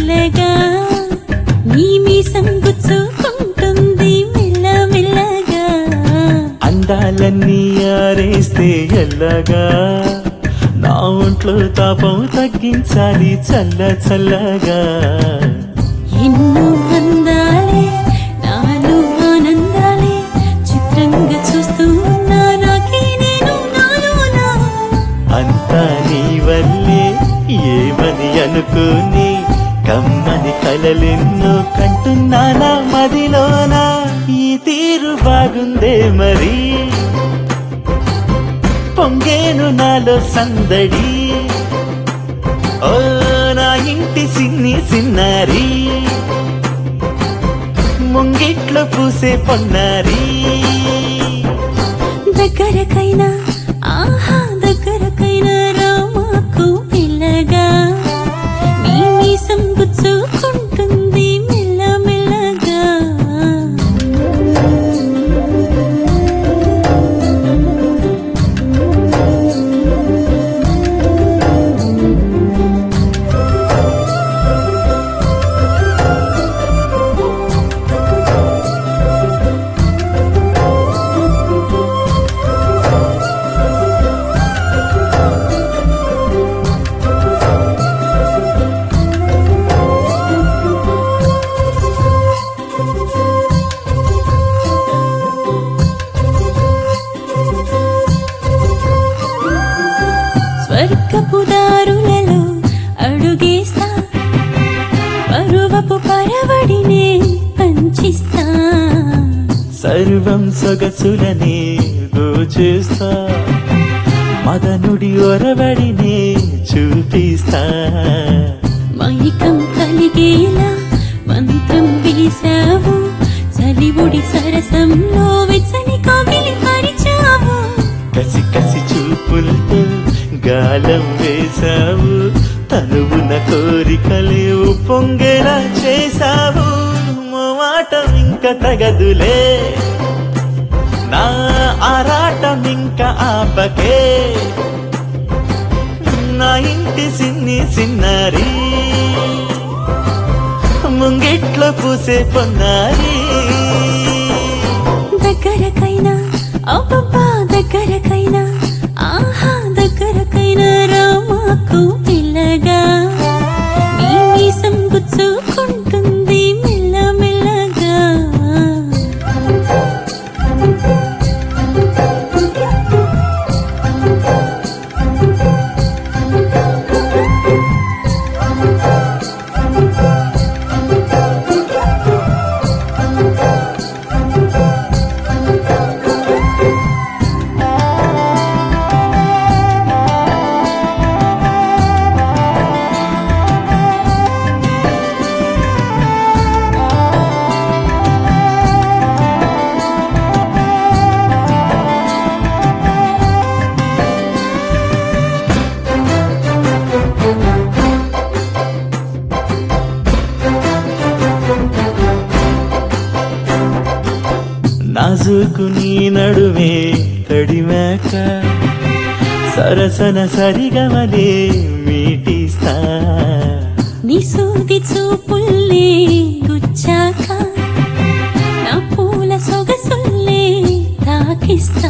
మెల్లగా నీ మీసం గుచ్చుకుంటుంది మెల్ల మెల్లగా అందాలన్నీ ఆరేస్తే ఎల్లగా నా ఒంట్లో తాపం తగ్గించాలి చల్ల చల్లగా ఎన్నో అందాలే నాలో ఆనందాలే చిత్రంగా చూస్తూ ఉన్నా నాకే నేను నాలోనా అంతా నీ వల్లే ఏమని అనుకోని కమ్మని కలలెన్నో కంటున్నానా మదిలోనా ఈ తీరు బాగుందే మరి పొంగేను నాలో సందడి ఓ నా ఇంటి సిన్ని సిన్నారి ముంగిట్లో పూసే పొన్నారి దగ్గరకైనా ఆహా దగ్గరకైనా రామాకు పిల్లగా నీ మీసం గుచ్చుకుంటుంది మెల్ల మెల్లగా స్వర్గపు దారులలో అడుగేస్తా పరువపు పరవడినే పంచిస్తా సర్వం సొగసులనే దోచేస్తా మదనుడి ఒరవడినే చూపిస్తా మైకం కలిగేలా మంత్రం వేశావు చలివుడి సరసంలో వెచ్చని కవిలి పరిచావు కసి కసి చూపులతో గాలం వేశావు తనువున కోరికలేవు పొంగేలా చేశావు మాటం ఇంక తగదులే నా ఆరాటం ఇంక ఆపకే నా ఇంటి సిన్ని సిన్నారి ముంగిట్లో పూసే పొన్నారి దగ్గరకైనా అబ్బబ్బా దగ్గరకైనా ఆహా దగ్గరకైనా రామాకు పిల్లగా నీ మీసం గుచ్చుకుంటుంది మెల్ల మెల్లగా నాజుకు నీ నడుమే తడిమాక సరసన సరిగమలే మీటిస్తా నీ సూది చూపుల్లే గుచ్చాక నా పూల సొగసుల్లే తాకిస్తా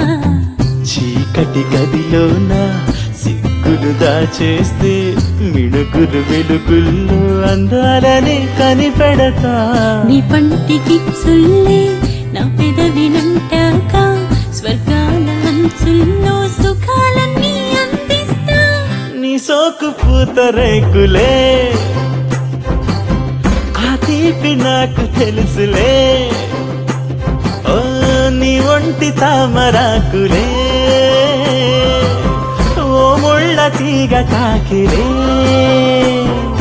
చీకటి గదిలోన సిగ్గులు దాచేస్తే మిణుగురు వెలుగుల్లో అందాలని కనిపెడతా నీ పంటికి చుల్లే నా పెదవినంటాక స్వర్గాల అంచుల్లో సుఖాలన్నీ అందిస్తా నీ సోకు పూత రేకులే ఆ తీపి నాకు తెలుసులే ఓ నీ ఒంటి తామరాకులే ఓ ముళ్ళ తీగ తాకిలే